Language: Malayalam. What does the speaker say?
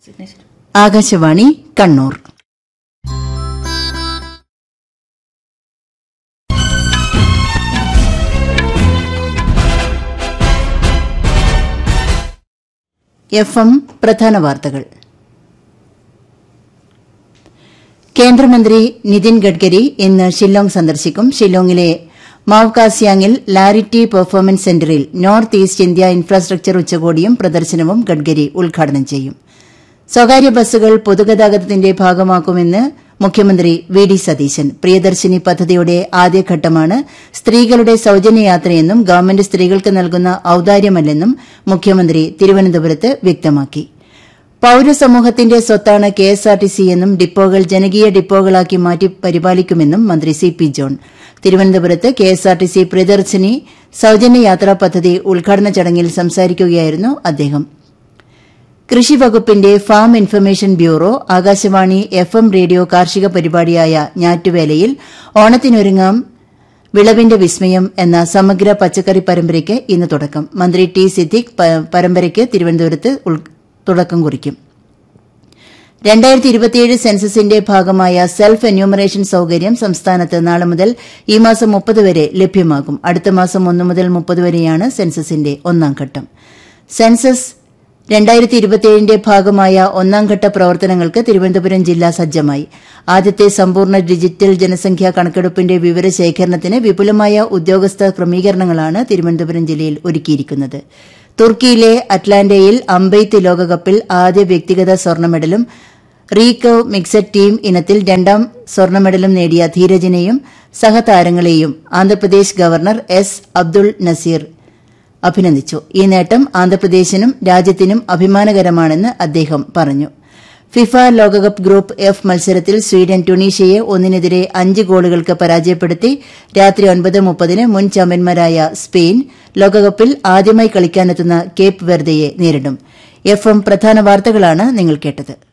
ആകാശവാണി കണ്ണൂർ എഫ് എം പ്രധാന വാർത്തകൾ കേന്ദ്രമന്ത്രി നിതിൻ ഗഡ്കരി ഇന്ന് ഷില്ലോങ് സന്ദർശിക്കും ഷില്ലോങ്ങിലെ മാവ്കാസിയാങ്ങിൽ ലാരിറ്റി performance centre North East India infrastructure ഉച്ചകോടിയും പ്രദർശനവും ഗഡ്കരി ഉദ്ഘാടനം ചെയ്യും സ്വകാര്യ ബസ്സുകൾ പൊതുഗതാഗതത്തിന്റെ ഭാഗമാക്കുമെന്ന് മുഖ്യമന്ത്രി വി ഡി സതീശൻ പ്രിയദർശിനി പദ്ധതിയുടെ ആദ്യഘട്ടമാണ് സ്ത്രീകളുടെ സൌജന്യയാത്രയെന്നും ഗവൺമെന്റ് സ്ത്രീകൾക്ക് നൽകുന്ന ഔദാര്യമല്ലെന്നും മുഖ്യമന്ത്രി തിരുവനന്തപുരത്ത് വ്യക്തമാക്കി പൌരസമൂഹത്തിന്റെ സ്വത്താണ് കെഎസ്ആർടിസി എന്നും ഡിപ്പോകൾ ജനകീയ ഡിപ്പോകളാക്കി മാറ്റി പരിപാലിക്കുമെന്നും മന്ത്രി സി പി ജോൺ തിരുവനന്തപുരത്ത് കെഎസ്ആർടിസി പ്രിയദർശിനി സൌജന്യയാത്രാ പദ്ധതി ഉദ്ഘാടന ചടങ്ങിൽ സംസാരിക്കുകയായിരുന്നു അദ്ദേഹം കൃഷി വകുപ്പിന്റെ farm information bureau Akashvani F M radio കാർഷിക പരിപാടിയായ ഞാറ്റുവേലയിൽ ഓണത്തിനൊരുങ്ങാം വിളവിന്റെ വിസ്മയം എന്ന സമഗ്ര പച്ചക്കറി പരമ്പരയ്ക്ക് ഇന്ന് തുടക്കം മന്ത്രി ടി സിദ്ദിഖ് പ- പരമ്പരയ്ക്ക് തിരുവനന്തപുരത്ത് ഉൾ- തുടക്കം കുറിക്കും രണ്ടായിരത്തി ഇരുപത്തിയേഴ് സെൻസസിന്റെ ഭാഗമായ സെൽഫ് എന്യൂമറേഷൻ സൌകര്യം സംസ്ഥാനത്ത് നാളെ മുതൽ ഈ മാസം മുപ്പത് വരെ ലഭ്യമാകും അടുത്ത മാസം ഒന്ന് മുതൽ മുപ്പത് വരെയാണ് സെൻസസിന്റെ ഒന്നാം ഘട്ടം സെൻസസ് രണ്ടായിരത്തി ഇരുപത്തിയേഴിന്റെ ഭാഗമായ ഒന്നാംഘട്ട പ്രവർത്തനങ്ങൾക്ക് തിരുവനന്തപുരം ജില്ല സജ്ജമായി ആദ്യത്തെ സമ്പൂർണ്ണ ഡിജിറ്റൽ ജനസംഖ്യാ കണക്കെടുപ്പിന്റെ വിവരശേഖരണത്തിന് വിപുലമായ ഉദ്യോഗസ്ഥ ക്രമീകരണങ്ങളാണ് തിരുവനന്തപുരം ജില്ലയിൽ ഒരുക്കിയിരിക്കുന്നത് തുർക്കിയിലെ അറ്റ്ലാന്റയിൽ അമ്പെയ്ത്ത് ലോകകപ്പിൽ ആദ്യ വ്യക്തിഗത സ്വർണ്ണ മെഡലും റീകവ് മിക്സഡ് ടീം ഇനത്തിൽ രണ്ടാം സ്വർണ്ണ മെഡലും നേടിയ ധീരജിനെയും സഹതാരങ്ങളെയും ആന്ധ്രാപ്രദേശ് ഗവർണർ എസ് അബ്ദുൾ നസീർ അഭിനന്ദിച്ചു ഈ നേട്ടം ആന്ധ്രാപ്രദേശിനും രാജ്യത്തിനും അഭിമാനകരമാണെന്ന് അദ്ദേഹം പറഞ്ഞു ഫിഫ ലോകകപ്പ് ഗ്രൂപ്പ് എഫ് മത്സരത്തിൽ സ്വീഡൻ ടുണീഷ്യയെ ഒന്നിനെതിരെ അഞ്ച് ഗോളുകൾക്ക് പരാജയപ്പെടുത്തി രാത്രി ഒൻപത് മുപ്പതിന് മുൻ ചാമ്പ്യന്മാരായ സ്പെയിൻ ലോകകപ്പിൽ ആദ്യമായി കളിക്കാനെത്തുന്ന കേപ്പ് വെർദയെ നേരിടും എഫ് എം പ്രധാന വാർത്തകളാണ് നിങ്ങൾ കേട്ടത്